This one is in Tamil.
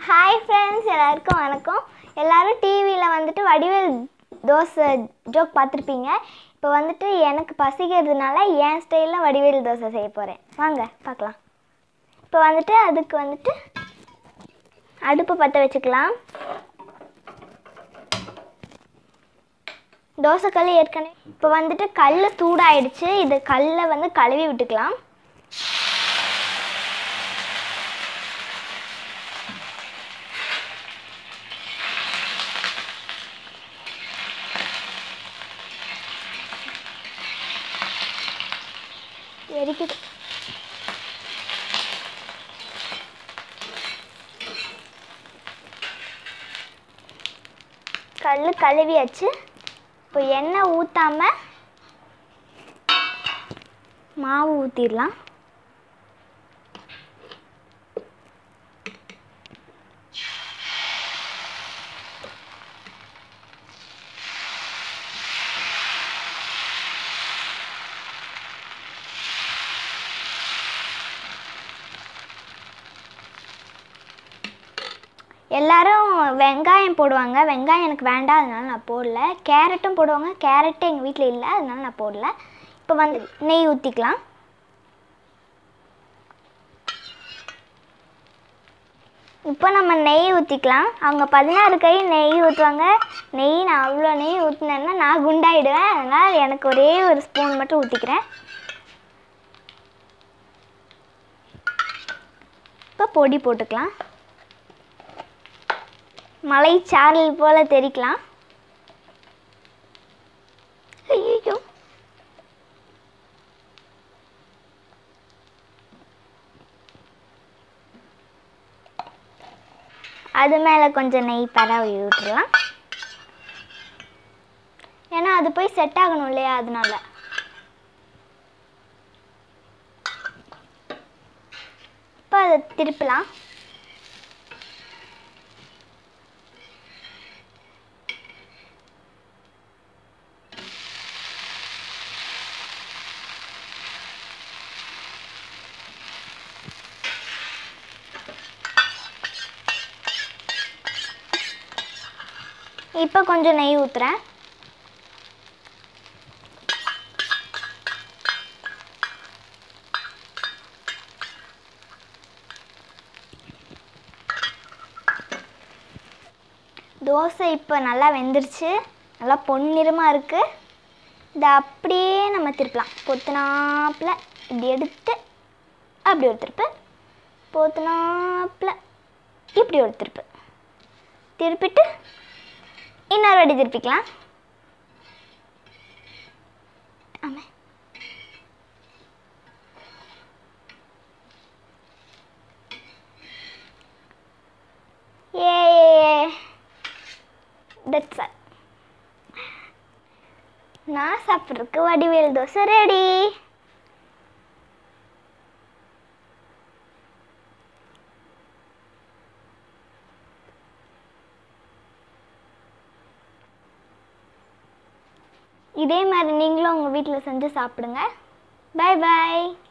ஹாய் ஃப்ரெண்ட்ஸ் எல்லாருக்கும் வணக்கம் எல்லாரும் டிவியில் வந்துட்டு வடிவேல் தோசை ஜோக் பார்த்துருப்பீங்க இப்போ வந்துட்டு எனக்கு பசிக்கிறதுனால என் ஸ்டைலில் வடிவேல் தோசை செய்ய போகிறேன் வாங்க பார்க்கலாம் இப்போ வந்துட்டு அதுக்கு வந்துட்டு அடுப்பு பற்ற வச்சுக்கலாம் தோசைக்கல் ஏற்கனவே இப்போ வந்துட்டு கல் சூடாயிடுச்சு இது கல்லை வந்து கழுவி விட்டுக்கலாம் எரிக்குது கல் கழுவியாச்சு இப்போ எண்ணெய் ஊற்றாம மாவு ஊற்றிடலாம் எல்லாரும் வெங்காயம் போடுவாங்க வெங்காயம் எனக்கு வேண்டாம் அதனால நான் போடல கேரட்டும் போடுவாங்க கேரட்டு எங்கள் வீட்டில் இல்லை அதனால நான் போடல இப்போ வந்து நெய் ஊற்றிக்கலாம் இப்போ நம்ம நெய் ஊற்றிக்கலாம் அவங்க பதினாறு கை நெய் ஊற்றுவாங்க நெய் நான் அவ்வளோ நெய் ஊற்றினேன்னா நான் குண்டாயிடுவேன் அதனால் எனக்கு ஒரே ஒரு ஸ்பூன் மட்டும் ஊற்றிக்கிறேன் இப்போ பொடி போட்டுக்கலாம் மலை சாரல் போல தெரிக்கலாம் ஐயோ அது மேலே கொஞ்சம் நெய் பரவி விட்டுறலாம் ஏன்னா அது போய் செட் ஆகணும் இல்லையா அதனால இப்போ அதை திருப்பலாம் இப்போ கொஞ்சம் நெய் ஊற்றுறேன் தோசை இப்போ நல்லா வெந்துருச்சு நல்லா பொன்னிறமாக இருக்குது இதை அப்படியே நம்ம திருப்பலாம் பொத்துனாப்பில் இப்படி எடுத்து அப்படி ஒரு திருப்பு பொத்துனாப்பில் இப்படி ஒரு திருப்பு திருப்பிட்டு இன்னொரு வாட்டி திருப்பிக்கலாம் ஆமா ஏ தட்ஸ் ஆல் நான் சாப்பிட்றதுக்கு வடிவேல் தோசை ரெடி இதே மாதிரி நீங்களும் உங்கள் வீட்டில் செஞ்சு சாப்பிடுங்க பை பாய்